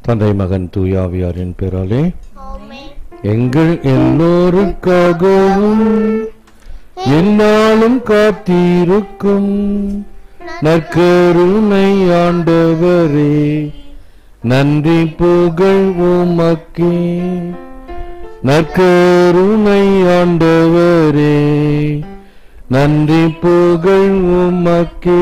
தந்தை மகன் தூயாவியாரின் பெயராலே ஆமென் எங்கள் எல்லோருக்காகவும் என்னாலும் காத்திருக்கும் நற்கருணை ஆண்டவரே நன்றி புகழ் உமக்கே நற்கருணை ஆண்டவரே நன்றி புகழ் உமக்கே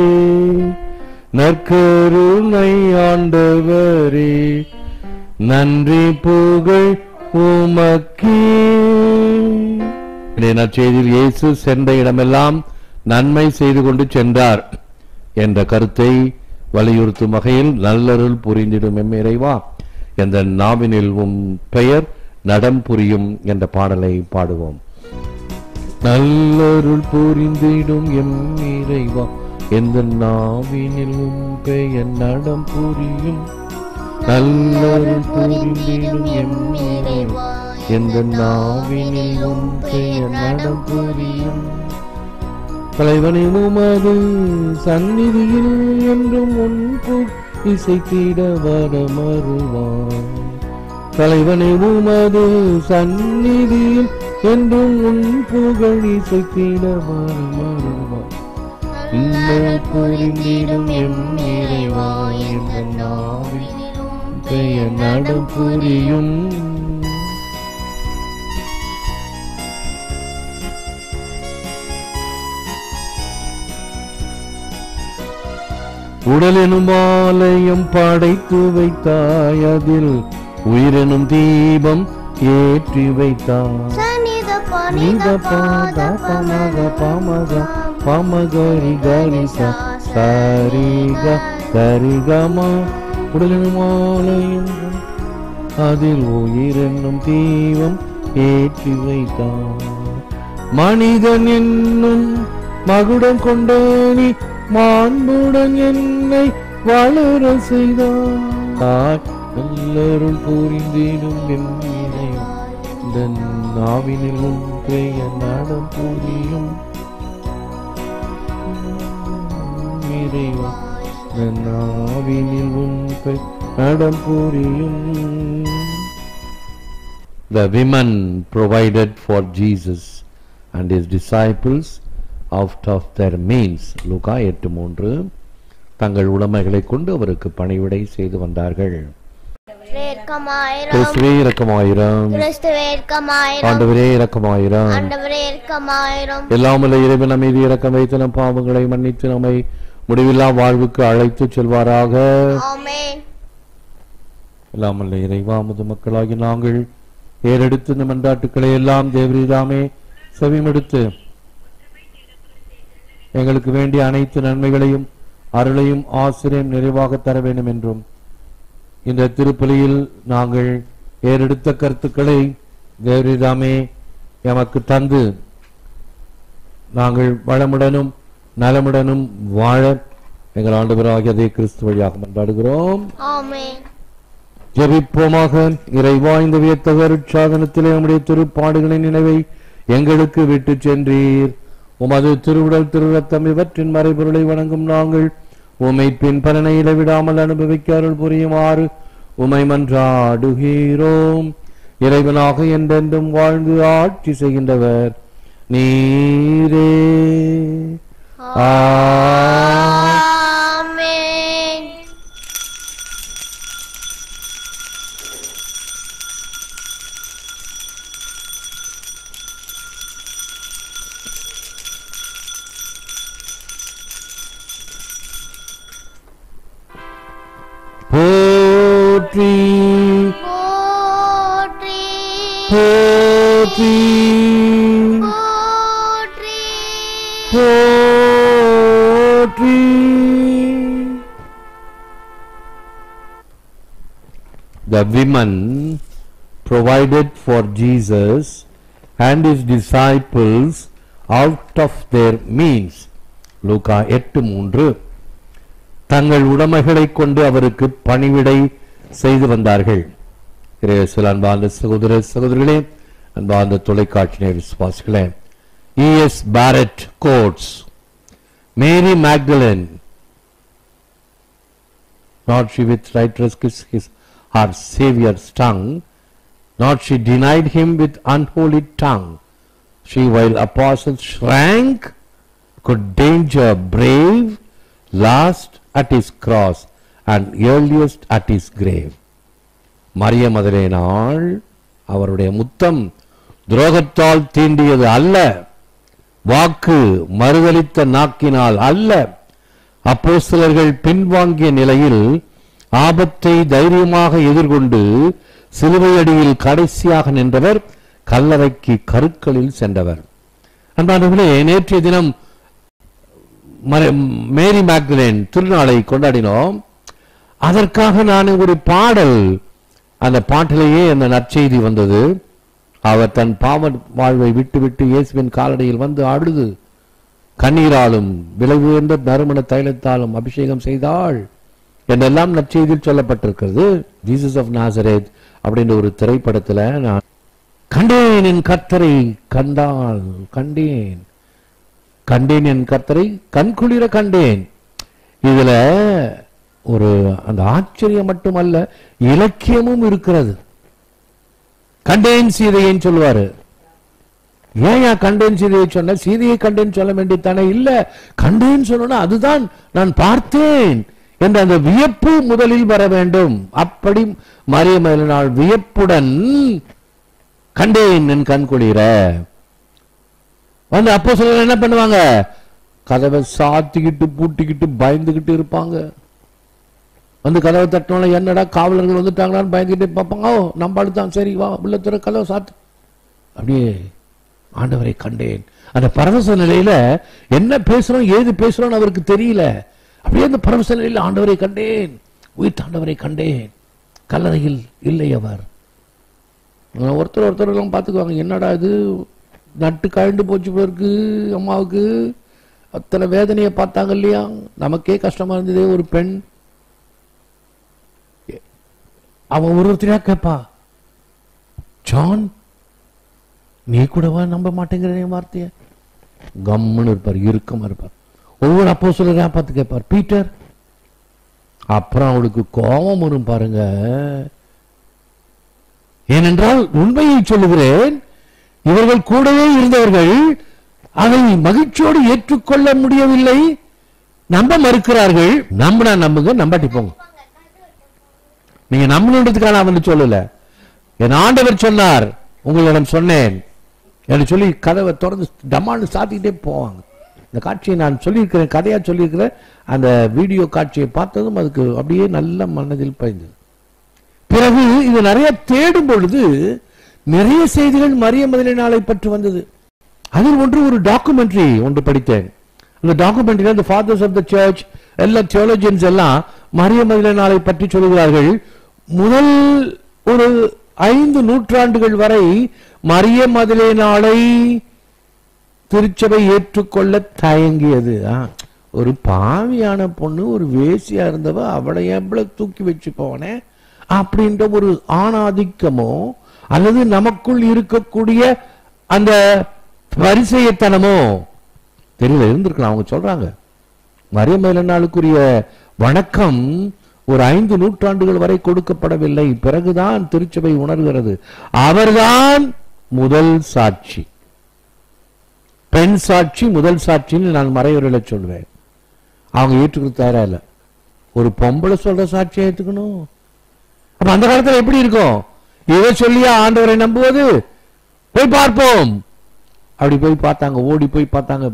நற்கருணை ஆண்டவரே நன்றி புகழ் உமக்கே இன்றைய நற்செய்தியில் இயேசு சென்ற இடமெல்லாம் நன்மை செய்து கொண்டு சென்றார் என்ற கருத்தை வலியுறுத்தும் வகையில் நல்லருள் புரிந்திடும் எம் இறைவா என்ற நாவினில் உம் பெயர் நடம் புரியும் என்ற பாடலை பாடுவோம் நல்லருள் புரிந்திடும் எம் இறைவா எந்த நாவினில் உம் பெயர் நடம் புரியும் நல்லருள் புரிந்திடும் எம் இறைவா எந்த நாவினில் உம் பெயர் நடம் புரியும் தலைவனை உமது சந்நிதியில் என்றும் முன்பு இசைத்திட வரமருவான் தலைவனை உமது சந்நிதியில் என்றும் உன் புகழ் இசைத்திட வரமருவான் இன்னல் புரிந்திடும் எம் இறைவா என்ற நாவில் பெயர் நடம் புரியும் உடலெனும் ஆலயம் படைத்து வைத்தாய் அதில் உயிரெனும் தீபம் ஏற்றி வைத்தாய் சனித நித பனித பாத பமக பமக பமகரி கரிச சரிக சரிகமா உடலெனும் ஆலயம் அதில் உயிரென்னும் தீபம் ஏற்றி வைத்தாய் மனிதன் என்னும் மகுடம் கொண்டேனி மாண்புடன் என்னை வளர செய்தாய் நல்லருள் புரிந்திடும் என் இறைவா. இந்த நாவினில் உன் பெயர் நடம் புரியும் இறைவா இந்த நாவினில் உன் பெயர் நடம் புரியும் The women provided for Jesus and his disciples out of their means. லூகா எட்டு மூன்று தங்கள் உடைமைகளை கொண்டு அவருக்கு பணிவிடை செய்து வந்தார்கள் வேர்க்கமாயிரம் கிறிஸ்துவே இரக்கமாயிரம் கிறிஸ்துவே இருக்கமாயிரம் ஆண்டவரே இரக்கமாயிரம் ஆண்டவரே இருக்கமாயிரம் எல்லாமல்ல இறைவன் மீது இரக்கம் வைத்து நம் பாவங்களை மன்னித்து நம்மை முடிவில்லா வாழ்வுக்கு அழைத்து செல்வாராக ஆமென் எல்லாமல்ல இறைவா முது மக்களாகி நாங்கள் ஏறெடுத்து இந்த மன்றாட்டுக்களை எல்லாம் தேவரீதாமே செவிமெடுத்து எங்களுக்கு வேண்டிய அனைத்து நன்மைகளையும் அருளையும் ஆசிரியம் நிறைவாக தர வேண்டும் என்றும் இந்த திருப்பலியில் நாங்கள் ஏறெடுத்த கருத்துக்களை தேவரீதாமே எமக்கு தந்து நாங்கள் வளமுடனும் நலமுடனும் வாழ எங்கள் ஆண்டவராகிய அதே கிறிஸ்து வழியாக மன்றாடுகிறோம் ஆமென் ஜெபிப்போமாக இறைவா இந்த வியத்தக சாதனத்திலே நம்முடைய திருப்பாடுகளின் நினைவை எங்களுக்கு விட்டு சென்றீர் உமது திருவுடல் திருரத்தம் இவற்றின் மறைபொருளை வணங்கும் நாங்கள் உமை பின் பலனை இடைவிடாமல் அனுபவிக்க அருள் புரியுமாறு உமை மன்றாடுகிறோம் இறைவனாக என்றென்றும் வாழ்ந்து ஆட்சி செய்கின்றவர் நீரே ஆ ஆமென் போற்றி போற்றி போற்றி போற்றி போற்றி The women provided for Jesus and his disciples out of their means. லூகா எட்டு மூன்று தங்கள் உடைமைகளை கொண்டு அவருக்கு பணிவிடை செய்து வந்தார்கள் இறையேசுவில் அன்பார்ந்த சகோதர சகோதரிகளே அன்பார்ந்த தொலைக்காட்சி விசுவாசிகளே இஎஸ் பாரட் கோட்ஸ் Mary Magdalene not she with right kiss his our Saviour's tongue, not she denied him with unholy tongue. She, while apostles shrank, could danger brave, last at his cross and earliest at his grave. மரிய மதலேனாள் அவருடைய முத்தம் துரோகத்தால் தீண்டியது அல்ல வாக்கு மறுதலித்த நாக்கினால் அல்ல அப்போஸ்தலர்கள் பின்வாங்கிய நிலையில் ஆபத்தை தைரியமாக எதிர்கொண்டு சிலுவையடியில் கடைசியாக நின்றவர் கல்லறைக்கு கருக்களில் சென்றவர் அன்பானவர்களே நேற்றைய தினம் மர- மேரி மேக்டலேன் திருநாளை கொண்டாடினோம் அதற்காக நான் ஒரு பாடல் அந்த பாட்டிலேயே அந்த நற்செய்தி வந்தது அவர் தன் பாவ வாழ்வை விட்டுவிட்டு இயேசுவின் காலடியில் வந்து அழுது கண்ணீராலும் விலை உயர்ந்த நறுமண தைலத்தாலும் அபிஷேகம் செய்தாள் என்றெல்லாம் நற்செய்தியில் சொல்லப்பட்டிருக்கிறது ஜீசஸ் ஆஃப் நாசரேத் அப்படின்ற ஒரு திரைப்படத்துல நான் கண்டேன் என் கர்த்தரை கண்டால் கண்டேன் கண்டேன் என் கர்த்தரை கண்குளிர கண்டேன் இதுல ஒரு அந்த ஆச்சரியம் மட்டுமல்ல இலக்கியமும் இருக்கிறது கண்டேன் சீதையேன்னு சொல்லுவாரு ஏன் ஏன் கண்டேன் சீதையை சொன்ன சீதையை கண்டேன் சொல்ல வேண்டியதானே இல்ல கண்டேன் சொல்லணும் அதுதான் நான் பார்த்தேன் என்ற அந்த வியப்பு முதலில் வர வேண்டும் அப்படி மரியமேலனாள் வியப்புடன் கண்டேன் என் கண் குளிர வந்து அப்போ சொல்ல என்ன பண்ணுவாங்க கதவை சாத்திக்கிட்டு பூட்டிக்கிட்டு பயந்துகிட்டு இருப்பாங்க வந்து கதவை தட்டினோட என்னடா காவலர்கள் வந்துட்டாங்களான்னு பயந்துக்கிட்டு பார்ப்பாங்க ஓ நம்ம தான் சரி வா உள்ள துற கதவை சாத்து அப்படியே ஆண்டவரை கண்டேன் அந்த பரவச நிலையில என்ன பேசுறோம் ஏது பேசுறோம்னு அவருக்கு தெரியல அப்படியே அந்த பரவச நிலையில ஆண்டவரை கண்டேன் உயிர் ஆண்டவரை கண்டேன் கல்லறையில் இல்லை அவர் அஹ் ஒருத்தர் ஒருத்தர் எல்லாம் பார்த்துக்குவாங்க என்னடா இது நட்டு கழண்டு போச்சு போல இருக்கு அம்மாவுக்கு அத்தனை வேதனையை பார்த்தாங்க இல்லையா நமக்கே கஷ்டமா இருந்ததே ஒரு பெண் அவன் ஒரு ஒருத்தரையா கேட்பா ஜான் நீ கூடவா நம்ப மாட்டேங்கிற என் வார்த்தைய கம்முன்னு இருப்பார் இறுக்கமா இருப்பார் ஒவ்வொரு அப்போ சொல்லுறா பார்த்து கேட்பார் பீட்டர் அப்புறம் அவளுக்கு கோபம் வரும் பாருங்க ஏனென்றால் உண்மையை சொல்லுகிறேன் இவர்கள் கூடவே இருந்தவர்கள் அதை மகிழ்ச்சியோடு ஏற்றுக்கொள்ள முடியவில்லை நம்ப மறுக்கிறார்கள் நம்பினா நம்புங்க நம்பாட்டி போங்க நீங்க நம்பணுன்றதுக்காக நான் வந்து சொல்லல என் ஆண்டவர் சொன்னார் உங்களிடம் சொன்னேன் என்று சொல்லி கதவை திறந்து டமான்னு சாத்திக்கிட்டே போவாங்க இந்த காட்சியை நான் சொல்லியிருக்கிறேன் கதையா சொல்லியிருக்கிறேன் அந்த வீடியோ காட்சியை பார்த்ததும் அதுக்கு அப்படியே நல்ல மனதில் பதிந்தது பிறகு இது நிறைய தேடும் பொழுது நிறைய செய்திகள் மரிய முதலிய நாளை பற்றி வந்தது அதில் ஒன்று ஒரு டாக்குமெண்ட்ரி ஒன்று படித்தேன் அந்த டாக்குமெண்ட்ரி அந்த ஃபாதர்ஸ் ஆஃப் த சர்ச் எல்லா தியோலஜியன்ஸ் எல்லாம் மரிய முதலிய நாளை பற்றி சொல்கிறார்கள் முதல் ஒரு ஐந்து நூற்றாண்டுகள் வரை மரிய மதிலே நாளை திருச்சபை ஏற்றுக்கொள்ள தயங்கியது ஆ, ஒரு பாவியான பொண்ணு ஒரு வேசியா இருந்தவ அவளை எவ்வளவு தூக்கி வச்சு போனேன் அப்படின்ற ஒரு ஆணாதிக்கமோ அல்லது நமக்குள் இருக்கக்கூடிய அந்த பரிசெயத்தனமோ தெரியல இருந்திருக்கலாம் அவங்க சொல்றாங்க மரியமேல நாளுக்குரிய வணக்கம் ஒரு ஐந்து நூற்றாண்டுகள் வரை கொடுக்கப்படவில்லை பிறகுதான் திருச்சபை உணர்கிறது அவர்தான் முதல் சாட்சி பெண் சாட்சி முதல் சாட்சின்னு நான் மறைவுரையில சொல்லுவேன் அவங்க ஏற்றுக்கிறது தயாரா இல்ல ஒரு பொம்பளை சொல்ற சாட்சியை ஏத்துக்கணும் அப்ப அந்த காலத்துல எப்படி இருக்கும் இவ சொல்லியா ஆண்டவரை நம்புவது போய் பார்ப்போம் அப்படி போய் பார்த்தாங்க ஓடி போய் பார்த்தாங்க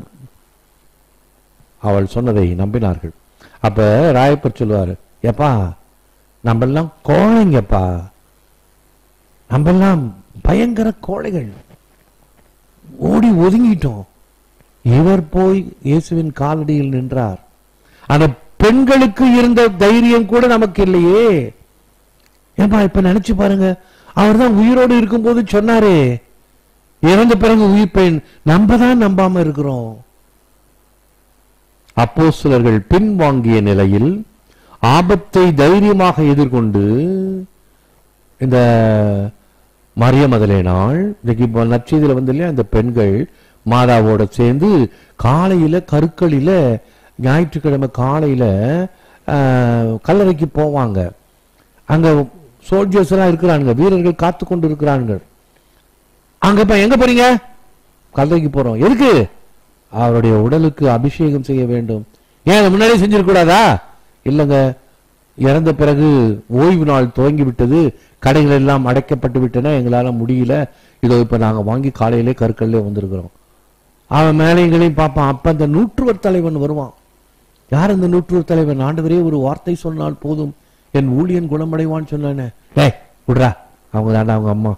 அவள் சொன்னதை நம்பினார்கள் அப்ப ராயப்பர் சொல்லுவாரு ஏப்பா நம்ம எல்லாம் கோழைங்கப்பா நம்ம எல்லாம் பயங்கர கோழைகள் ஓடி ஒதுங்கிட்டோம் இவர் போய் இயேசுவின் காலடியில் நின்றார் அந்த பெண்களுக்கு இருந்த தைரியம் கூட நமக்கு இல்லையே ஏப்பா இப்ப நினைச்சு பாருங்க அவர் தான் உயிரோடு இருக்கும்போது சொன்னாரே இறந்த பிறகு உயிர் பெண் நம்ம தான் நம்பாம இருக்கிறோம் அப்போஸ்தலர்கள் பின்வாங்கிய நிலையில் ஆபத்தை தைரியமாக எதிர்கொண்டு இந்த மரிய முதலேனாள் இன்னைக்கு இப்போ நற்செய்தியில வந்து இல்லையா அந்த பெண்கள் மாதாவோட சேர்ந்து காலையில கருக்களில ஞாயிற்றுக்கிழமை காலையில ஆஹ், கல்லறைக்கு போவாங்க அங்க சோல்ஜர்ஸ் எல்லாம் இருக்கிறானுங்க வீரர்கள் காத்து கொண்டு இருக்கிறானுங்க அங்க போய் எங்க போறீங்க கல்லறைக்கு போறோம் எதுக்கு அவருடைய உடலுக்கு அபிஷேகம் செய்ய வேண்டும் ஏன் அதை முன்னாடியே செஞ்சிருக்க கூடாதா இல்லைங்க இறந்த பிறகு ஓய்வு நாள் துவங்கி விட்டது கடைகள் எல்லாம் அடைக்கப்பட்டு விட்டன எங்களால முடியல இதோ இப்ப நாங்க வாங்கி காலையிலே கற்கல்லே வந்திருக்கிறோம் அவன் மேலைகளையும் பார்ப்பான் அப்ப அந்த நூற்றுவர் தலைவன் வருவான் யார் அந்த நூற்றுவர் தலைவன் ஆண்டவரே ஒரு வார்த்தை சொன்னால் போதும் என் ஊழியன் குணமடைவான்னு சொன்னானே டேய் விட்றா அவங்க தாண்டா அவங்க அம்மா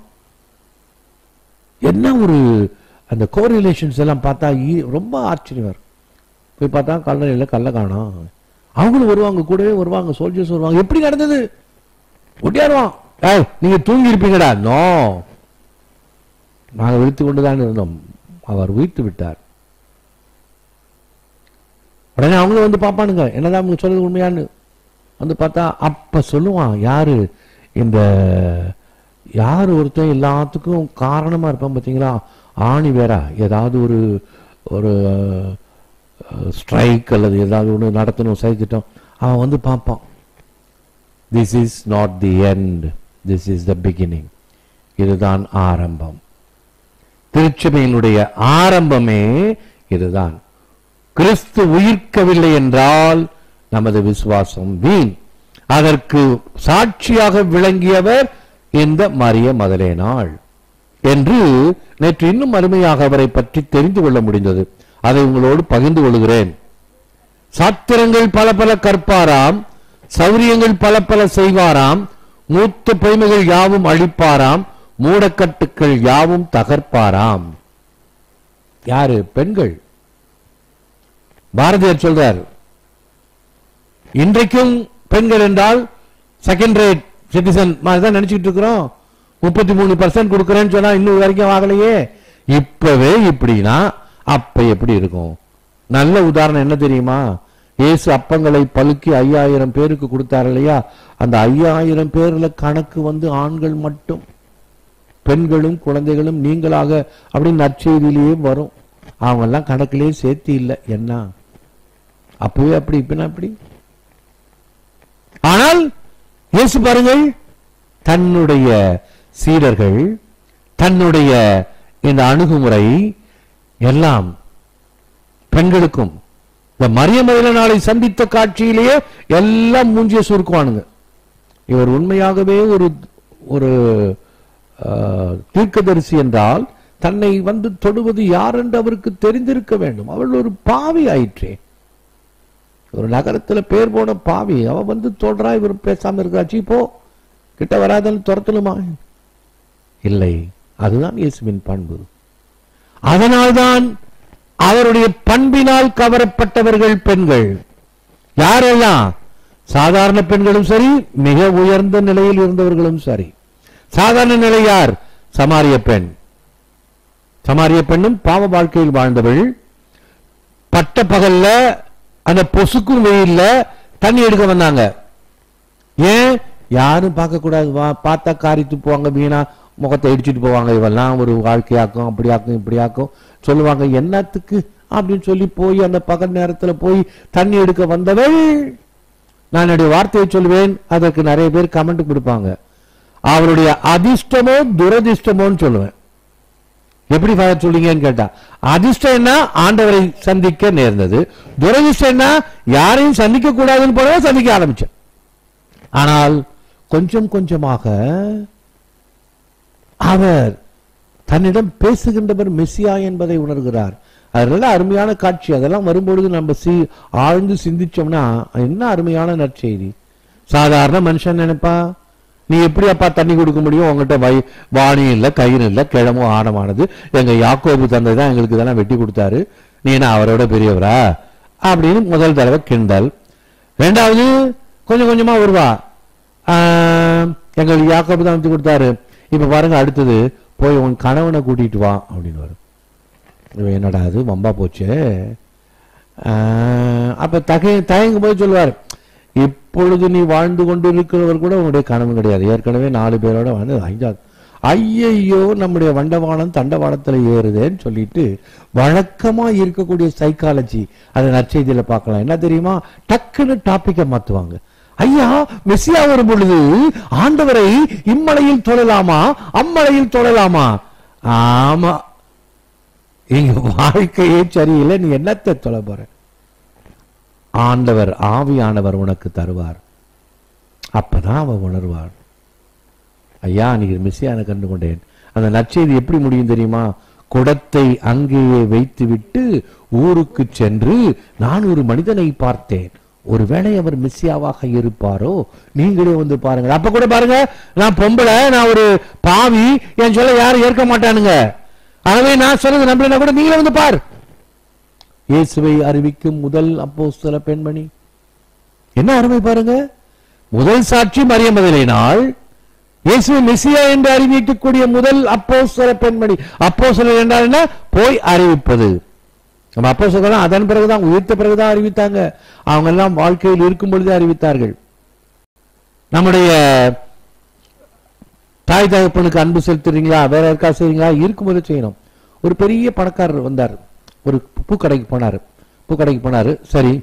என்ன ஒரு அந்த கோரிலேஷன்ஸ் எல்லாம் பார்த்தா ஈ- ரொம்ப ஆச்சரியம் வரும் போய் பார்த்தா கல்லறையில் கல்ல காணோம் அவங்களும் வருவாங்க கூடவே வருவாங்க சோல்ஜர்ஸ் வருவாங்க எப்படி நடந்தது ஒட்டியாருவான் ஏய் நீங்க தூங்கி இருப்பீங்கடா நோ நாங்க விழித்து கொண்டுதான் இருந்தோம் அவர் உயிர்த்து விட்டார் உடனே அவங்களும் வந்து பார்ப்பானுங்க என்னதான் அவங்க சொல்றது உண்மையான்னு வந்து பார்த்தா அப்ப சொல்லுவான் யாரு இந்த யார் ஒருத்தன் எல்லாத்துக்கும் காரணமா இருப்பான் பார்த்தீங்களா ஆணி வேற ஏதாவது ஒரு ஒரு ஸ்ட்ரைக் அல்லது ஏதாவது ஒன்று நடத்தணும் செயல்திட்டம் அவன் வந்து பார்ப்பான் this is not the end this is the beginning இதுதான் ஆரம்பம் திருச்சபையினுடைய ஆரம்பமே இதுதான் கிறிஸ்து உயிர்க்கவில்லை என்றால் நமது விசுவாசம் வீண் அதற்கு சாட்சியாக விளங்கியவர் இந்த மரிய மதலேனாள் என்று நேற்று இன்னும் அருமையாக அவரை பற்றி தெரிந்து கொள்ள முடிந்தது அதை உங்களோடு பகிர்ந்து கொள்கிறேன் சாத்திரங்கள் பல பல கற்பாராம் சௌரியங்கள் பல பல செய்வாராம் மூத்த பொய்மைகள் யாவும் அழிப்பாராம் மூடக்கட்டுக்கள் யாவும் தகர்ப்பாராம் யாரு பெண்கள் பாரதியார் சொல்றார் இன்றைக்கும் பெண்கள் என்றால் செகண்ட் ரேட் சிட்டிசன் மாதிரி தான் நினைச்சிட்டு இருக்கிறோம் முப்பத்தி மூணு பர்சன்ட் கொடுக்கறேன்னு சொன்னா இன்னும் வரைக்கும் ஆகலையே இப்பவே இப்படின்னா அப்ப எப்படி இருக்கும் நல்ல உதாரணம் என்ன தெரியுமா இயேசு அப்பங்களை பலுக்கி ஐயாயிரம் பேருக்கு கொடுத்தார் இல்லையா அந்த ஐயாயிரம் பேர்ல கணக்கு வந்து ஆண்கள் மட்டும் பெண்களும் குழந்தைகளும் நீங்களாக அப்படின்னு நற்செய்தியிலேயே வரும் அவங்க எல்லாம் கணக்கிலேயே சேர்த்து இல்லை என்ன அப்பவே அப்படி இப்ப அப்படி ஆனால் இயேசு பாருங்கள் தன்னுடைய சீடர்கள் தன்னுடைய இந்த அணுகுமுறை எல்லாம் பெண்களுக்கும் இந்த மரியமயில நாளை சந்தித்த காட்சியிலேயே எல்லாம் மூஞ்சிய சுருக்குவானுங்க இவர் உண்மையாகவே ஒரு ஒரு ஆஹ், தீர்க்கதரிசி என்றால் தன்னை வந்து தொடுவது யார் என்று அவருக்கு தெரிந்திருக்க வேண்டும் அவள் ஒரு பாவி ஆயிற்றே ஒரு நகரத்துல பேர் போன பாவி அவ வந்து தொடுறா இவர் பேசாம இருக்கிறாச்சு போ கிட்ட வராதன்னு துரத்தலுமா இல்லை அதுதான் இயேசுவின் பண்பு அதனால்தான் அவருடைய பண்பினால் கவரப்பட்டவர்கள் பெண்கள் யாரெல்லாம் சாதாரண பெண்களும் சரி மிக உயர்ந்த நிலையில் இருந்தவர்களும் சரி சாதாரண நிலை யார் சமாரிய பெண் சமாரிய பெண்ணும் பாவ வாழ்க்கையில் வாழ்ந்தவள் பட்ட பகல்ல அந்த பொசுக்கும் வெயில்ல தண்ணி எடுக்க வந்தாங்க ஏன் யாரும் பார்க்க கூடாது வா பார்த்தா காரி துப்புவாங்க வீணா முகத்தை இடிச்சிட்டு போவாங்க இவெல்லாம் ஒரு வாழ்க்கையாக்கும் அப்படியாக்கும் இப்படியாக்கும் சொல்லுவாங்க என்னத்துக்கு அப்படின்னு சொல்லி போய் அந்த பகல் நேரத்துல போய் தண்ணி எடுக்க வந்தவள் நான் என்னுடைய வார்த்தையை சொல்லுவேன் அதற்கு நிறைய பேர் கமெண்ட் கொடுப்பாங்க அவருடைய அதிர்ஷ்டமோ துரதிர்ஷ்டமோன்னு சொல்லுவேன் எப்படி ஃபாதர் சொல்றீங்கன்னு கேட்டா அதிர்ஷ்டம் என்ன ஆண்டவரை சந்திக்க நேர்ந்தது துரதிர்ஷ்டம் என்ன யாரையும் சந்திக்க கூடாதுன்னு போலவே சந்திக்க ஆரம்பிச்சேன் ஆனால் கொஞ்சம் கொஞ்சமாக அவர் தன்னிடம் பேசுகின்றவர் மெஸ்ஸியா என்பதை உணர்கிறார் அது நல்ல அருமையான காட்சி அதெல்லாம் வரும்பொழுது நம்ம சி ஆழ்ந்து சிந்திச்சோம்னா என்ன அருமையான நற்செய்தி சாதாரண மனுஷன் நினைப்பா நீ எப்படி அப்பா தண்ணி கொடுக்க முடியும் உங்ககிட்ட வை வாணியும் இல்லை கயிறு இல்லை கிழமும் ஆடமானது எங்க யாக்கோபு தந்தை தான் எங்களுக்கு இதெல்லாம் வெட்டி கொடுத்தாரு நீ என்ன அவரோட பெரியவரா அப்படின்னு முதல் தடவை கிண்டல் ரெண்டாவது கொஞ்சம் கொஞ்சமா வருவா ஆஹ், எங்களுக்கு யாக்கோபு தான் வந்து கொடுத்தாரு இப்ப பாருங்க அடுத்தது போய் உன் கணவனை கூட்டிட்டு வா அப்படின்னு வரும் இவன் என்னடா அது வம்பா போச்சு ஆஹ், அப்ப தகை தயங்கும் போது சொல்லுவார் இப்பொழுது நீ வாழ்ந்து கொண்டு இருக்கிறவர் கூட உன்னுடைய கணவன் கிடையாது ஏற்கனவே நாலு பேரோட வந்து ஐந்தாவது ஐயையோ நம்முடைய வண்டவாளம் தண்டவாளத்துல ஏறுதேன்னு சொல்லிட்டு வழக்கமா இருக்கக்கூடிய சைக்காலஜி அதை நற்செய்தியில பார்க்கலாம் என்ன தெரியுமா டக்குன்னு டாபிக்கை மாத்துவாங்க ஐயா மெஸ்ஸியா வரும் பொழுது ஆண்டவரை இம்மலையில் தொழலாமா அம்மலையில் தொழலாமா ஆமா எங்க வாழ்க்கையே சரியில்லை நீ என்னத்தை தொழ போற ஆண்டவர் ஆவியானவர் உனக்கு தருவார் அப்பதான் அவ உணர்வார் ஐயா நீங்க மெஸ்ஸியான கண்டு கொண்டேன் அந்த நற்செய்தி எப்படி முடியும் தெரியுமா குடத்தை அங்கேயே வைத்துவிட்டு ஊருக்கு சென்று நான் ஒரு மனிதனை பார்த்தேன் ஒருவேளை அவர் மெஸ்ஸியாவாக இருப்பாரோ நீங்களே வந்து பாருங்க அப்ப கூட பாருங்க நான் பொம்பளை நான் ஒரு பாவி என் சொல்ல யாரும் ஏற்க மாட்டானுங்க ஆகவே நான் சொன்னது நம்பலனா கூட நீங்களே வந்து பார் இயேசுவை அறிவிக்கும் முதல் அப்போஸ்தல பெண்மணி என்ன அருமை பாருங்க முதல் சாட்சி மரியம் முதலினால் இயேசுவை மெசியா என்று அறிவிக்கக்கூடிய முதல் அப்போஸ்தல பெண்மணி அப்போஸ்தலர் என்றால் என்ன போய் அறிவிப்பது நம்ம அப்போஸ்தலர் அதன் பிறகுதான் உயிர்த்த பிறகுதான் அறிவித்தாங்க அவங்க எல்லாம் வாழ்க்கையில் இருக்கும் பொழுதே அறிவித்தார்கள் நம்முடைய தாய் தகப்பனுக்கு அன்பு செலுத்துறீங்களா வேற யாருக்கா செய்றீங்களா இருக்கும்போது செய்யணும் ஒரு பெரிய பணக்காரர் வந்தார் ஒரு பூக்கடைக்கு போனாரு பூக்கடைக்கு போனாரு சரி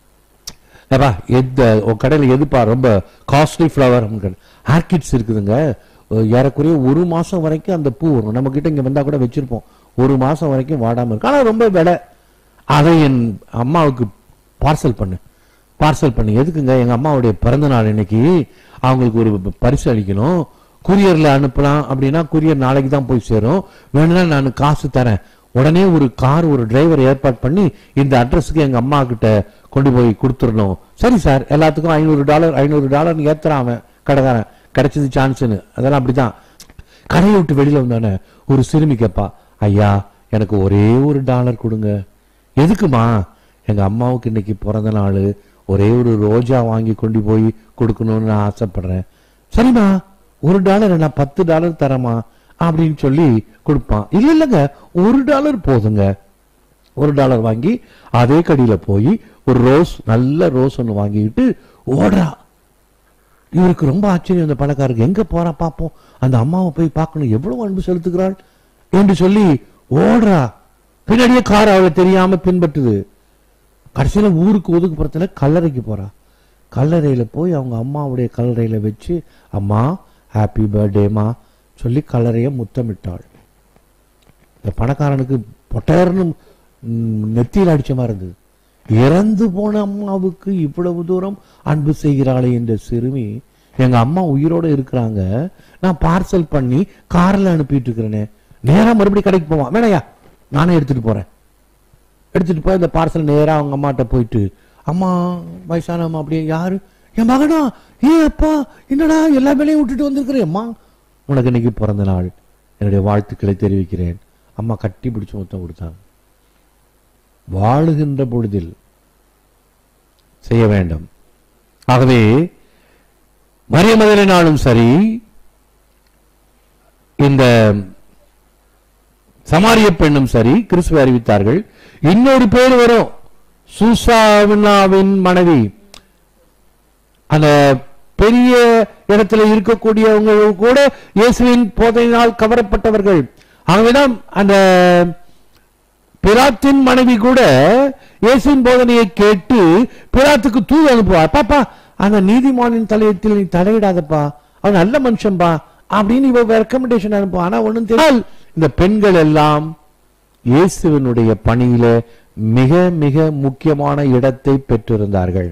ஏப்பா எந்த உன் கடையில் எதுப்பா ரொம்ப காஸ்ட்லி ஃப்ளவர் ஹேர்கிட்ஸ் இருக்குதுங்க அஹ் ஏறக்குறைய ஒரு மாசம் வரைக்கும் அந்த பூ வரும் நம்ம கிட்ட இங்க வந்தா கூட வச்சிருப்போம் ஒரு மாசம் வரைக்கும் வாடாம இருக்கும் ஆனா ரொம்ப விலை அதை என் அம்மாவுக்கு பார்சல் பண்ணு பார்சல் பண்ணி எதுக்குங்க எங்க அம்மாவுடைய பிறந்த நாள் இன்னைக்கு அவங்களுக்கு ஒரு ப- பரிசு அளிக்கணும் குரியர்ல அனுப்பலாம் அப்படின்னா குரியர் நாளைக்கு தான் போய் சேரும் வேணும்னா நான் காசு தரேன் உடனே ஒரு கார் ஒரு டிரைவர் ஏற்பாடு பண்ணி இந்த அட்ரஸுக்கு எங்க அம்மா கிட்ட கொண்டு போய் கொடுத்துடணும் சரி சார் எல்லாத்துக்கும் ஐநூறு டாலர் ஐநூறு டாலர்னு ஏத்துறான் அவன் கடைக்காரன் கிடைச்சது சான்ஸ்னு அதெல்லாம் அப்படிதான் கடையை விட்டு வெளியில வந்தானே ஒரு சிறுமி கேப்பா ஐயா எனக்கு ஒரே ஒரு டாலர் கொடுங்க எதுக்குமா எங்க அம்மாவுக்கு இன்னைக்கு பிறந்த நாள் ஒரே ஒரு ரோஜா வாங்கி கொண்டு போய் கொடுக்கணும்னு நான் ஆசைப்படுறேன் சரிம்மா ஒரு டாலர் நான் பத்து டாலர் தரமா அப்படின்னு சொல்லி கொடுப்பான் இல்ல இல்லைங்க ஒரு டாலர் போதுங்க ஒரு டாலர் வாங்கி அதே கடையில போய் ஒரு ரோஸ் நல்ல ரோஸ் ஒன்று வாங்கிட்டு ஓடுறா இவருக்கு ரொம்ப ஆச்சரியம் அந்த பணக்காரருக்கு எங்க போறா பாப்போம் அந்த அம்மாவை போய் பார்க்கணும் எவ்வளவு அன்பு செலுத்துகிறாள் என்று சொல்லி ஓடுறா பின்னாடியே கார் அவளை தெரியாம பின்பற்றுது கடைசியில ஊருக்கு ஒதுக்குப்புறத்துல கல்லறைக்கு போறா கல்லறையில போய் அவங்க அம்மாவுடைய கல்லறையில வச்சு அம்மா ஹாப்பி பர்த்டேமா சொல்லி கல்லறைய முத்தமிட்டாள் இந்த பணக்காரனுக்கு பொட்டர்னு ம், நெத்தியில் அடிச்ச மாதிரி இருந்தது இறந்து போன அம்மாவுக்கு இவ்வளவு தூரம் அன்பு செய்கிறாளே என்ற சிறுமி எங்க அம்மா உயிரோட இருக்கிறாங்க நான் பார்சல் பண்ணி கார்ல அனுப்பிட்டு இருக்கிறேனே நேரா மறுபடியும் கடைக்கு போவான் வேணையா நானே எடுத்துட்டு போறேன் எடுத்துட்டு போய் அந்த பார்சல் நேரா அவங்க அம்மாட்ட போயிட்டு அம்மா வயசான அம்மா அப்படியே யாரு என் மகனா ஏ அப்பா என்னடா எல்லா வேலையும் விட்டுட்டு வந்திருக்கிறேன் அம்மா உனக்கு இன்னைக்கு பிறந்த நாள் என்னுடைய வாழ்த்துக்களை தெரிவிக்கிறேன் அம்மா கட்டி பிடிச்சு முத்தம் கொடுத்தாங்க வாழுகின்ற பொழுதில் செய்ய வேண்டும் ஆகவே மரியமதலினாலும் சரி இந்த சமாரிய பெண்ணும் சரி கிறிஸ்துவை அறிவித்தார்கள் இன்னொரு பேர் வரும் சூசாவினாவின் மனைவி அந்த பெரிய இடத்துல இருக்கக்கூடியவங்க கூட இயேசுவின் போதையினால் கவரப்பட்டவர்கள் ஆகவேதான் அந்த பிராத்தின் மனைவி கூட இயேசுவின் போதனையை கேட்டு பிராத்துக்கு தூது அனுப்புவார் பாப்பா அந்த நீதிமானின் தலையத்தில் நீ தலையிடாதப்பா அவன் நல்ல மனுஷன்பா அப்படின்னு இவ ரெக்கமெண்டேஷன் அனுப்புவான் ஆனா ஒண்ணும் தெரியாது இந்த பெண்கள் எல்லாம் இயேசுவினுடைய பணியில மிக மிக முக்கியமான இடத்தை பெற்றிருந்தார்கள்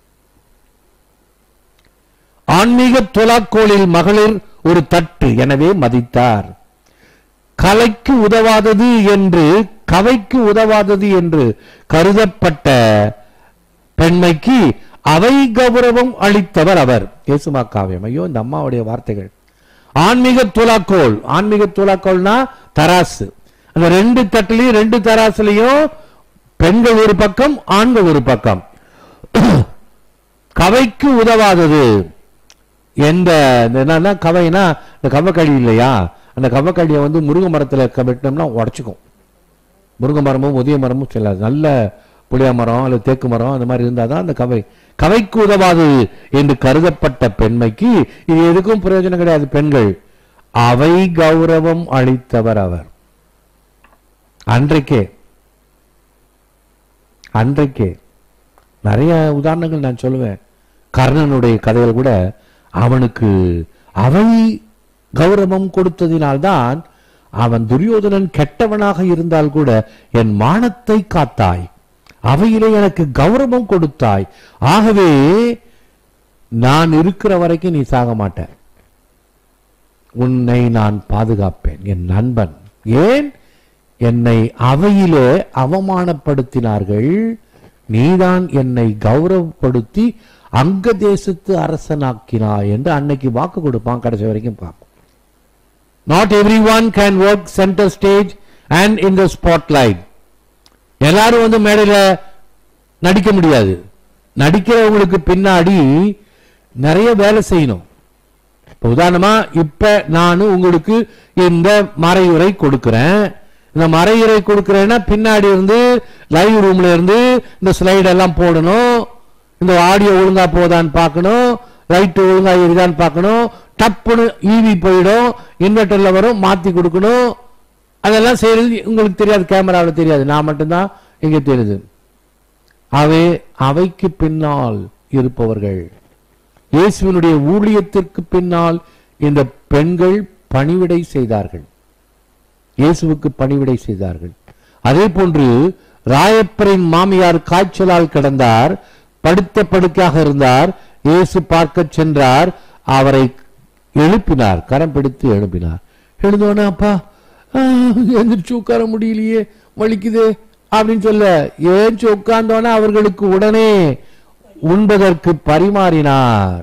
ஆன்மீக தொலாக்கோளில் மகளிர் ஒரு தட்டு எனவே மதித்தார் கலைக்கு உதவாதது என்று கவைக்கு உதவாதது என்று கருதப்பட்ட பெண்மைக்கு அவை கௌரவம் அளித்தவர் அவர் இயேசுமா காவியம் ஐயோ இந்த அம்மாவுடைய வார்த்தைகள் ஆன்மீக துலாக்கோல் ஆன்மீக துலாக்கோல்னா தராசு அந்த ரெண்டு தட்டுலையும் ரெண்டு தராசுலையும் பெண்கள் ஒரு பக்கம் ஆண்கள் ஒரு பக்கம் கவைக்கு உதவாதது எந்த இந்த என்னன்னா கவைனா இந்த கவ்வக்கழி இல்லையா அந்த கவ்வக்கழியை வந்து முருங்கை மரத்துல க- வெட்டினோம்னா உடச்சிக்கும் முருங்கை மரமும் முதிய மரமும் செல்லாது நல்ல புளிய மரம் அல்லது தேக்கு மரம் அந்த மாதிரி இருந்தால் தான் அந்த கவை கவைக்கு உதவாது என்று கருதப்பட்ட பெண்மைக்கு இது எதுக்கும் பிரயோஜனம் கிடையாது பெண்கள் அவை கௌரவம் அளித்தவர் அவர் அன்றைக்கே அன்றைக்கே நிறைய உதாரணங்கள் நான் சொல்லுவேன் கர்ணனுடைய கதையில் கூட அவனுக்கு அவை கௌரவம் கொடுத்ததினால்தான் அவன் துரியோதனன் கெட்டவனாக இருந்தால் கூட என் மானத்தை காத்தாய் அவையிலே எனக்கு கௌரவம் கொடுத்தாய் ஆகவே நான் இருக்கிற வரைக்கும் நீ சாக மாட்ட உன்னை நான் பாதுகாப்பேன் என் நண்பன் ஏன் என்னை அவையிலே அவமானப்படுத்தினார்கள் நீதான் என்னை கௌரவப்படுத்தி அங்க தேசத்து அரசனாக்கினாய் என்று அன்னைக்கு வாக்கு கொடுப்பான் கடைசி வரைக்கும் பார்ப்போம் not everyone can work centre stage and in the spotlight எல்லாரும் வந்து மேடையில நடிக்க முடியாது நடிக்கிறவங்களுக்கு பின்னாடி நிறைய வேலை செய்யணும் இப்ப உதாரணமா இப்ப நான் உங்களுக்கு இந்த மறையுரை கொடுக்கிறேன் இந்த மறையுரை கொடுக்கிறேன்னா பின்னாடி இருந்து லைவ் ரூம்ல இருந்து இந்த ஸ்லைட் எல்லாம் போடணும் இந்த ஆடியோ ஒழுங்கா போதான்னு பார்க்கணும் லைட் ஒழுங்கா இருக்குதான்னு பார்க்கணும் டப்புன்னு ஈவி போயிடும் இன்வெர்டர்ல வரும் மாத்தி கொடுக்கணும் அதெல்லாம் செய்யறது உங்களுக்கு தெரியாது கேமராவில் தெரியாது நான் மட்டும்தான் இங்க தெரியுது அவை அவைக்கு பின்னால் இருப்பவர்கள் இயேசுவினுடைய ஊழியத்திற்கு பின்னால் இந்த பெண்கள் பணிவிடை செய்தார்கள் இயேசுவுக்கு பணிவிடை செய்தார்கள் அதே போன்று ராயப்பரின் மாமியார் காய்ச்சலால் கிடந்தார் படுத்த படுக்கையாக இருந்தார் இயேசு பார்க்க சென்றார் அவரை எழுப்பினார் கரம் பிடித்து எழுப்பினார் எழுந்தோடனே அப்பா ஆ, எந்திரிச்சு உட்கார முடியலையே வலிக்குதே அப்படின்னு சொல்ல ஏஞ்சி உட்கார்ந்தோன்னே அவர்களுக்கு உடனே உண்பதற்கு பரிமாறினார்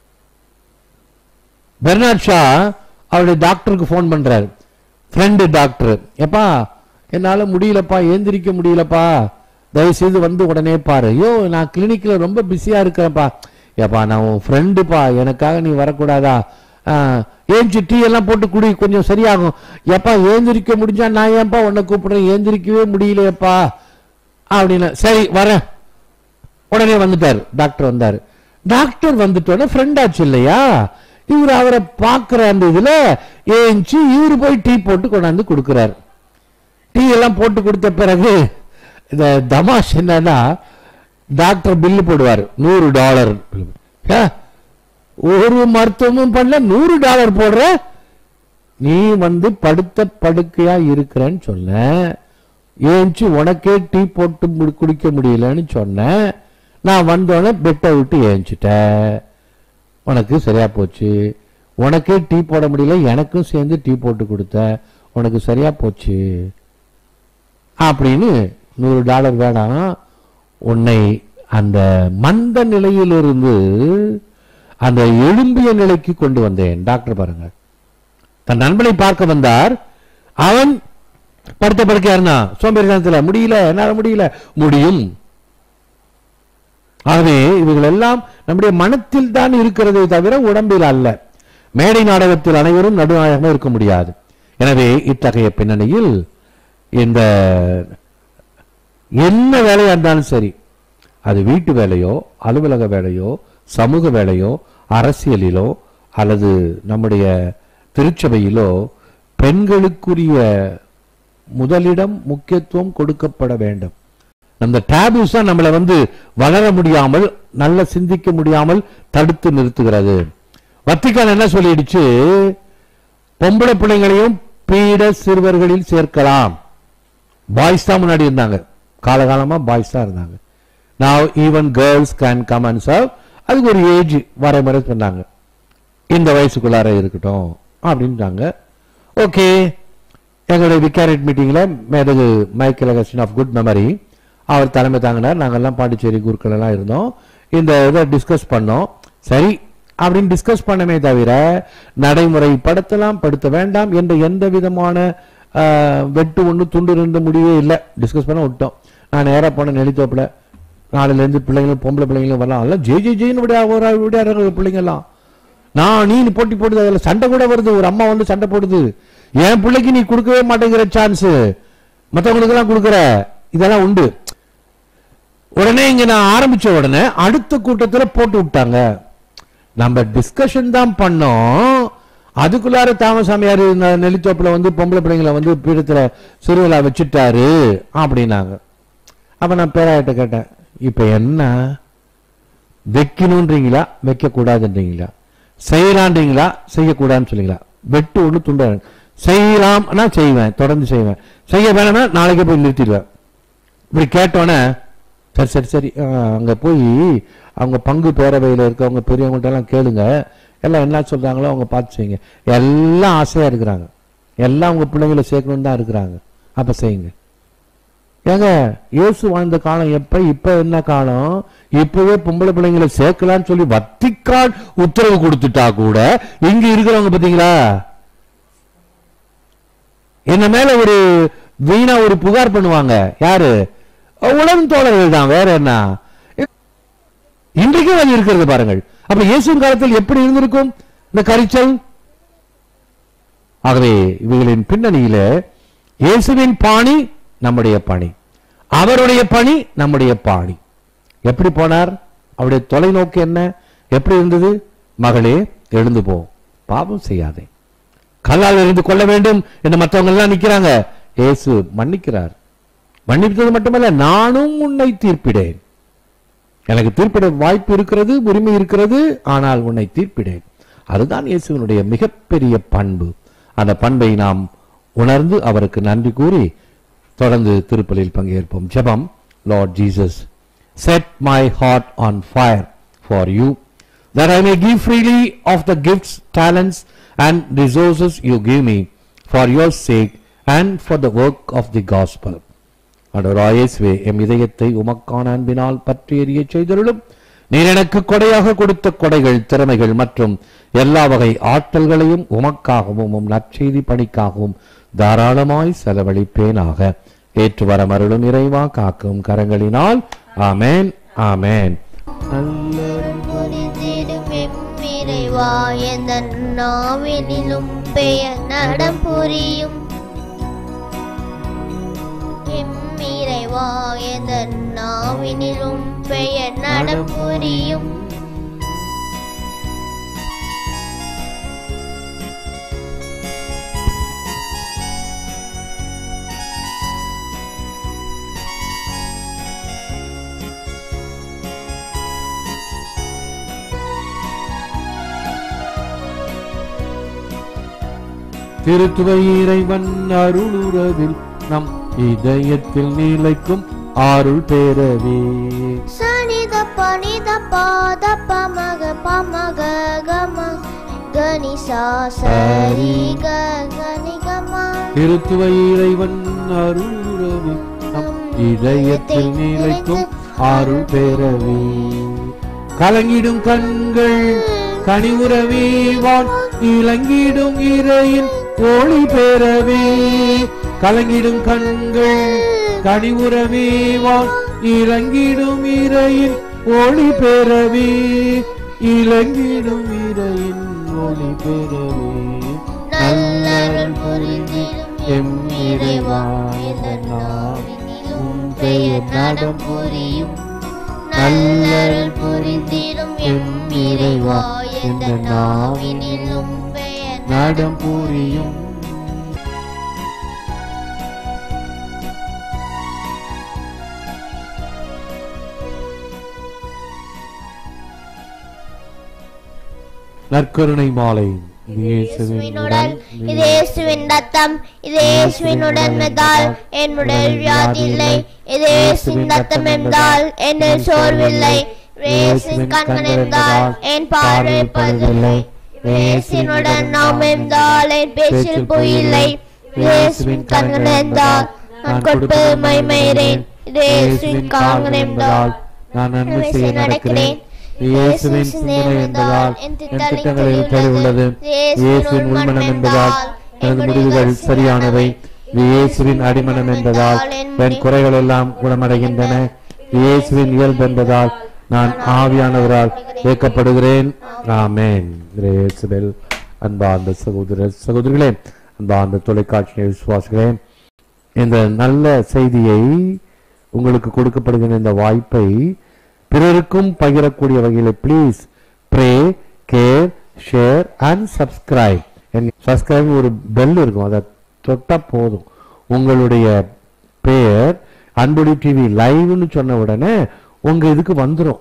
பெர்னாட் ஷா அவருடைய டாக்டருக்கு ஃபோன் பண்றாரு ஃப்ரெண்டு டாக்டர் எப்பா என்னால முடியலப்பா ஏந்திரிக்க முடியலப்பா தயவு செய்து வந்து உடனே பாரு ஐயோ நான் கிளினிக்ல ரொம்ப பிஸியா இருக்கிறேன்ப்பா ஏப்பா நான் உன் ஃப்ரெண்டுப்பா எனக்காக நீ வரக்கூடாதா ஆ, ஏஞ்சி டீ எல்லாம் போட்டு குடி கொஞ்சம் சரியாகும் எப்பா ஏந்திரிக்க முடிஞ்சா நான் ஏன்பா உன்னை கூப்பிடுறேன் ஏந்திரிக்கவே முடியலையேப்பா அப்படின்னு சரி வரேன் உடனே வந்துட்டார் டாக்டர் வந்தார் டாக்டர் வந்துட்டோன்னே ஃப்ரெண்ட் ஆச்சு இல்லையா இவர் அவரை பார்க்கிற அந்த இதுல ஏஞ்சி இவரு போய் டீ போட்டு கொண்டாந்து கொடுக்கிறார் டீ எல்லாம் போட்டு கொடுத்த பிறகு இந்த தமாஷ் என்னன்னா டாக்டர் பில்லு போடுவார் நூறு டாலர் ஏ, ஒரு மருத்துவமும் பண்ணல நூறு டாலர் போடுற நீ வந்து படுத்த படுக்கையா இருக்கிறேன்னு சொன்ன ஏஞ்சி உனக்கே டீ போட்டு முடி- குடிக்க முடியலன்னு சொன்னேன் நான் வந்தோடனே பெட்டை விட்டு ஏஞ்சிட்டேன் உனக்கு சரியா போச்சு உனக்கே டீ போட முடியல எனக்கும் சேர்ந்து டீ போட்டு கொடுத்த உனக்கு சரியா போச்சு அப்படின்னு நூறு டாலர் வேணாம் உன்னை அந்த மந்த நிலையிலிருந்து அந்த எழும்பிய நிலைக்கு கொண்டு வந்தேன் டாக்டர் பாருங்க தன் நண்பனை பார்க்க வந்தார் அவன் படுத்த படுக்கையா இருந்தான் சோம்பேறித்தனத்துல முடியல என்னால முடியல முடியும் ஆகவே இவைகள் எல்லாம் நம்முடைய மனத்தில் தான் இருக்கிறதே தவிர உடம்பில் அல்ல மேடை நாடகத்தில் அனைவரும் நடுநாயகமாக இருக்க முடியாது எனவே இத்தகைய பின்னணியில் இந்த என்ன வேலையா இருந்தாலும் சரி அது வீட்டு வேலையோ அலுவலக வேலையோ சமூக வேலையோ அரசியலிலோ அல்லது நம்முடைய திருச்சபையிலோ பெண்களுக்குரிய முதலிடம் முக்கியத்துவம் கொடுக்கப்பட வேண்டும் அந்த டேபூஸ் தான் நம்மளை வந்து வளர முடியாமல் நல்ல சிந்திக்க முடியாமல் தடுத்து நிறுத்துகிறது வத்திக்கான் என்ன சொல்லிடுச்சு பொம்பளை பிள்ளைங்களையும் பீட சிறுவர்களில் சேர்க்கலாம் பாய்ஸ் தான் முன்னாடி இருந்தாங்க காலகாலமா பாய்ஸ் தான் இருந்தாங்க now even girls can come and serve அதுக்கு ஒரு ஏஜ் வரைமுறை சொன்னாங்க இந்த வயசுக்குள்ளார இருக்கட்டும் அப்படின்ட்டாங்க ஓகே எங்களுடைய விக்காரேட் மீட்டிங்ல மேதகு Michael Augustine of good memory அவர் தலைமை தாங்கினார் நாங்கெல்லாம் பாண்டிச்சேரி குருக்கள் எல்லாம் இருந்தோம் இந்த இதை டிஸ்கஸ் பண்ணோம் சரி அப்படின்னு டிஸ்கஸ் பண்ணமே தவிர நடைமுறை படுத்தலாம் படுத்த வேண்டாம் என்ற எந்த விதமான ஆஹ், வெட்டு ஒன்று துண்டு ரெண்டு முடிவே இல்லை டிஸ்கஸ் பண்ண விட்டோம் நான் நேராக போன நெளித்தோப்பில் நாளையிலேருந்து பிள்ளைங்களும் பொம்பளை பிள்ளைங்களும் வரலாம் எல்லாம் ஜெய் ஜெய் ஜெயின்னு விட ஒரு விடையாடுற பிள்ளைங்கெல்லாம் நான் நீ நீ போட்டி போடுது அதில் சண்டை கூட வருது ஒரு அம்மா வந்து சண்டை போடுது என் பிள்ளைக்கு நீ கொடுக்கவே மாட்டேங்கிற சான்ஸ் மற்றவங்களுக்கு எல்லாம் கொடுக்குற இதெல்லாம் உண்டு உடனே இங்க நான் ஆரம்பிச்ச உடனே அடுத்த கூட்டத்துல போட்டு விட்டாங்க நம்ம டிஸ்கஷன் தான் பண்ணோம் அதுக்குள்ளார தாமசாமியார் நெல்லித்தோப்புல வந்து பொம்பளை பிள்ளைங்களை வந்து பீடத்துல சிறுவிழா வச்சுட்டாரு அப்படின்னாங்க அப்ப நான் பேராயிட்ட கேட்டேன் இப்ப என்ன வைக்கணுன்றீங்களா வைக்க கூடாதுன்றீங்களா செய்யலான்றீங்களா செய்யக்கூடாதுன்னு சொல்றீங்களா வெட்டு ஒண்ணு துண்ட செய்யலாம்னா செய்வேன் தொடர்ந்து செய்வேன் செய்ய வேணாம்னா நாளைக்கே போய் நிறுத்திடுவேன் இப்படி கேட்டோன்னே சரி சரி சரி ஆ, அங்க போய் அவங்க பங்கு பேரவையில் இருக்கவங்க பெரியவங்கள்ட்ட எல்லாம் கேளுங்க எல்லாம் என்ன சொல்றாங்களோ அவங்க பார்த்து செய்யுங்க எல்லாம் ஆசையா இருக்கிறாங்க எல்லாம் உங்க பிள்ளைங்களை சேர்க்கணும்னு தான் இருக்கிறாங்க அப்ப செய்யுங்க ஏங்க இயேசு வாழ்ந்த காலம் எப்ப இப்ப என்ன காலம் இப்பவே பொம்பளை பிள்ளைங்களை சேர்க்கலாம்னு சொல்லி வத்திக்கான் உத்தரவு கொடுத்துட்டா கூட இங்க இருக்கிறவங்க பாத்தீங்களா என்ன மேல ஒரு வீணா ஒரு புகார் பண்ணுவாங்க யாரு உலகம் தோழர்கள் தான் வேற என்ன இன்றைக்கும் அது இருக்கிறது பாருங்கள் அப்ப இயேசுவின் காலத்தில் எப்படி இருந்திருக்கும் இந்த கரிச்சல் ஆகவே இவைகளின் பின்னணியில இயேசுவின் பாணி நம்முடைய பணி அவருடைய பணி நம்முடைய பாணி எப்படி போனார் அவருடைய தொலைநோக்கு என்ன எப்படி இருந்தது மகளே எழுந்து போ பாவம் செய்யாதே கல்லால் எறிந்து கொள்ள வேண்டும் என்று மற்றவங்க எல்லாம் நிக்கிறாங்க இயேசு மன்னிக்கிறார் மன்னித்தது மட்டுமல்ல நானும் உன்னை தீர்ப்பிடேன் எனக்கு தீர்ப்பிட வாய்ப்பு இருக்கிறது உரிமை இருக்கிறது ஆனால் உன்னை தீர்ப்பிடேன் அதுதான் இயேசுவினுடைய மிகப்பெரிய பண்பு அந்த பண்பை நாம் உணர்ந்து அவருக்கு நன்றி கூறி தொடர்ந்து திருப்பலில் பங்கேற்போம் ஜெபம் Lord Jesus set my heart on fire for you that I may give freely of the gifts, talents, and resources you give me for your sake and for the work of the gospel. அடராயேசுவே எம் இதயத்தை உமக்கான அன்பினால் பற்றி எறிய செய்தருளும் நீர் எனக்கு கொடையாக கொடுத்த கொடைகள் திறமைகள் மற்றும் எல்லா வகை ஆற்றல்களையும் உமக்காகவும் உம் நற்செய்தி பணிக்காகவும் தாராளமாய் செலவழிப்பேனாக ஏற்று வர மருளும் இறைவா காக்கும் கரங்களினால் ஆமென் ஆமென் புரிந்திடும் எம்மிறைவா எந்த நாவினிலும் பெயர் நடம் புரியும் எம்மிறைவா எந்த நாவினிலும் பெயர் நடம் புரியும் திருத்துவ இறைவன் அருளுறவில் நம் இதயத்தில் நிலைக்கும் அருள் பெறவே சனித பனித பாத பமக பமக கம கனிசா சரி க கனி கமா திருத்துவ இறைவன் அருளுறவில் நம் இதயத்தில் நிலைக்கும் அருள் பெறவே கலங்கிடும் கண்கள் கனிவுறவே வான் இலங்கிடும் இறையின் ஒளி பெறவே கலங்கிடும் கண்கள் கனிவுறவே வான் இலங்கிடும் இறையின் ஒளி பெறவே இலங்கிடும் இறையின் ஒளி பெறவே நல்லருள் புரிந்திடும் எம் இறைவா இந்த நாவினிலும் பெயர் நடம் புரியும் நல்லருள் புரிந்திடும் எம் இறைவா இந்த நாவினிலும் பெயர் நடம் புரியும் நற்கருணை மாலை இயேசுவினுடன் இது இயேசுவின் ரத்தம் இது இயேசுவின் உடன்மதால் என் உடல் வியாதி இல்லை இது இயேசுவின் ரத்தம் என்றால் என் சோர்வில்லை இயேசுவின் கண்கள் என்றால் என் பார்வை பழுதில்லை இயேசுவினுடன் நாம் என்றால் என் பேச்சில் பொய் இல்லை இயேசுவின் கண்கள் என்றால் நான் கொடுப்பது மைமேறேன் இது இயேசுவின் காண்கள் என்றால் நான் நன்மை செய்ய நடக்கிறேன் இயேசுவின் சிந்தனை என்பதால் என் திட்டங்களில் தெளிவுள்ளது இயேசுவின் உள்மனம் என்பதால் எனது முடிவுகள் சரியானவை இயேசுவின் அடிமனம் என்பதால் என் குறைகள் எல்லாம் குணமடைகின்றன இயேசுவின் இயல்பு என்பதால் நான் ஆவியானவரால் இயக்கப்படுகிறேன் ஆமென் இயேசுவில் அன்பார்ந்த சகோதர சகோதரிகளே அன்பார்ந்த தொலைக்காட்சியை விசுவாசிகளே இந்த நல்ல செய்தியை உங்களுக்கு கொடுக்கப்படுகிற இந்த வாய்ப்பை பிறருக்கும் பகிரக்கூடிய வகையில் please pray care share and subscribe subscribe ஒரு பெல் இருக்கும் அதை தொட்டா போதும் உங்களுடைய பெயர் அன்பொழி டிவி லைவ்னு சொன்ன உடனே உங்க இதுக்கு வந்துடும்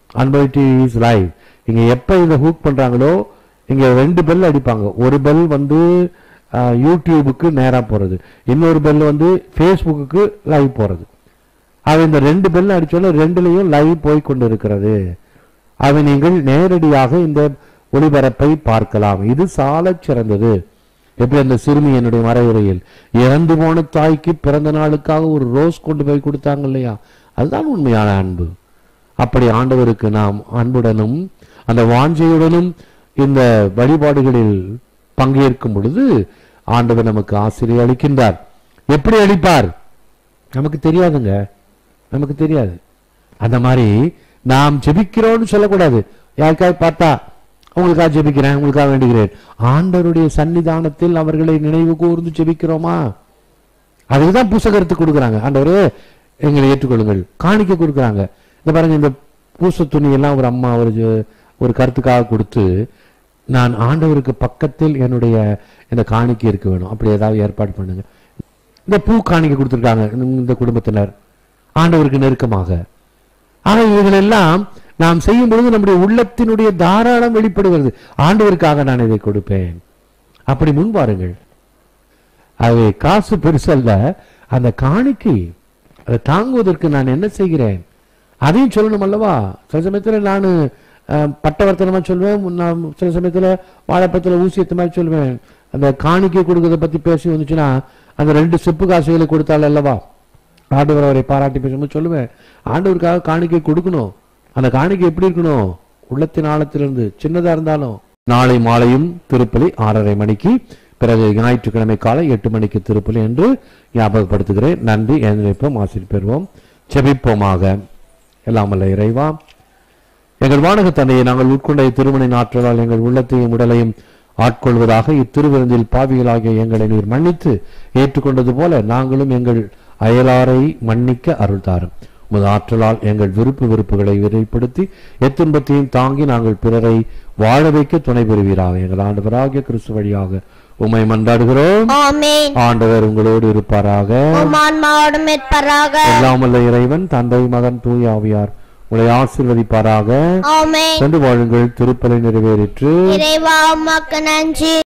அன்பைட்டி இஸ் லைவ் இங்க எப்ப இதை ஹூக் பண்றாங்களோ இங்க ரெண்டு பெல் அடிப்பாங்க ஒரு பெல் வந்து அஹ், யூடியூபுக்கு நேரா போறது இன்னொரு பெல் வந்து ஃபேஸ்புக்கு லைவ் போறது அது இந்த ரெண்டு பெல் அடிச்சோன்னா ரெண்டுலயும் லைவ் போய் கொண்டு இருக்கிறது அதை நீங்கள் நேரடியாக இந்த ஒளிபரப்பை பார்க்கலாம் இது சாலச் சிறந்தது எப்படி அந்த சிறுமி என்னுடைய மறைவுரையில் இறந்து போன தாய்க்கு பிறந்த நாளுக்காக ஒரு ரோஸ் கொண்டு போய் கொடுத்தாங்க இல்லையா அதுதான் உண்மையான அன்பு அப்படி ஆண்டவருக்கு நாம் அன்புடனும் அந்த வாஞ்சையுடனும் இந்த வழிபாடுகளில் பங்கேற்கும் பொழுது ஆண்டவர் நமக்கு ஆசிரியை அளிக்கின்றார் எப்படி அளிப்பார் நமக்கு தெரியாதுங்க நமக்கு தெரியாது அந்த மாதிரி நாம் ஜெபிக்கிறோம்னு சொல்லக்கூடாது யாருக்காவது பார்த்தா உங்களுக்காக ஜெபிக்கிறேன் உங்களுக்காக வேண்டுகிறேன் ஆண்டவருடைய சன்னிதானத்தில் அவர்களை நினைவு கூர்ந்து ஜெபிக்கிறோமா அதுக்கு தான் புசகரத்து கொடுக்குறாங்க ஆண்டவரே எங்களை ஏற்றுக்கொள்ளுங்கள் காணிக்க கொடுக்குறாங்க இந்த பாருங்க இந்த பூச துணி எல்லாம் ஒரு அம்மா ஒரு ஜ- ஒரு கருத்துக்காக கொடுத்து நான் ஆண்டவருக்கு பக்கத்தில் என்னுடைய இந்த காணிக்கை இருக்க வேணும் அப்படி ஏதாவது ஏற்பாடு பண்ணுங்க இந்த பூ காணிக்கை கொடுத்துருக்காங்க இந்த குடும்பத்தினர் ஆண்டவருக்கு நெருக்கமாக ஆக இவைகள் எல்லாம் நாம் செய்யும் பொழுது நம்முடைய உள்ளத்தினுடைய தாராளம் வெளிப்படுகிறது ஆண்டவருக்காக நான் இதை கொடுப்பேன் அப்படி முன் வாருங்கள் அது காசு பெருசல்ல அந்த காணிக்கை அதை தாங்குவதற்கு நான் என்ன செய்கிறேன் அதையும் சொல்லணும் அல்லவா சில சமயத்துல நான் பட்டவர்த்தனமா சொல்வேன் நான் சில சமயத்துல வாழைப்பத்துல ஊசியத்து மாதிரி சொல்வேன் அந்த காணிக்கை கொடுக்கறத பத்தி பேசி வந்துச்சுன்னா அந்த ரெண்டு செப்பு காசுகளை கொடுத்தாள் அல்லவா ஆண்டவர் அவரை பாராட்டி பேசும்போது சொல்லுவேன் ஆண்டவருக்காக காணிக்கை கொடுக்கணும் அந்த காணிக்கை எப்படி இருக்கணும் உள்ளத்தின் ஆழத்திலிருந்து சின்னதா இருந்தாலும் நாளை மாலையும் திருப்பலி ஆறரை மணிக்கு பிறகு ஞாயிற்றுக்கிழமை காலை எட்டு மணிக்கு திருப்பலி என்று ஞாபகப்படுத்துகிறேன் நன்றி எழுந்திருப்போம் ஆசிரியர் பெறுவோம் செபிப்போமாக எல்லாம் வல்ல இறைவா எங்கள் வானக தந்தையை நாங்கள் உட்கொண்ட திருமண நாற்றலால் எங்கள் உள்ளத்தையும் உடலையும் ஆட்கொள்வதாக இத்திருவிருந்தில் பாவிகளாகிய எங்களை நீர் மன்னித்து ஏற்றுக்கொண்டது போல நாங்களும் எங்கள் அயலாரை மன்னிக்க அருள் தாரும் உமது ஆற்றலால் எங்கள் விருப்பு வெறுப்புகளை விரைப்படுத்தி எத்துன்பத்தையும் தாங்கி நாங்கள் பிறரை வாழ வைக்க துணை புரிவீராக எங்கள் ஆண்டவராகிய கிறிஸ்து வழியாக உம்மை மன்றாடுகிறோம் ஆமென் ஆண்டவர் உங்களோடு இருப்பாராக உம் ஆன்மாவோடும் இருப்பாராக எல்லாம் வல்ல இறைவன் தந்தை மகன் தூய ஆவியார் உங்களை ஆசீர்வதிப்பாராக ஆமென் சென்று வாழுங்கள் திருப்பலை நிறைவேறிற்று இறைவா உமக்கு நன்றி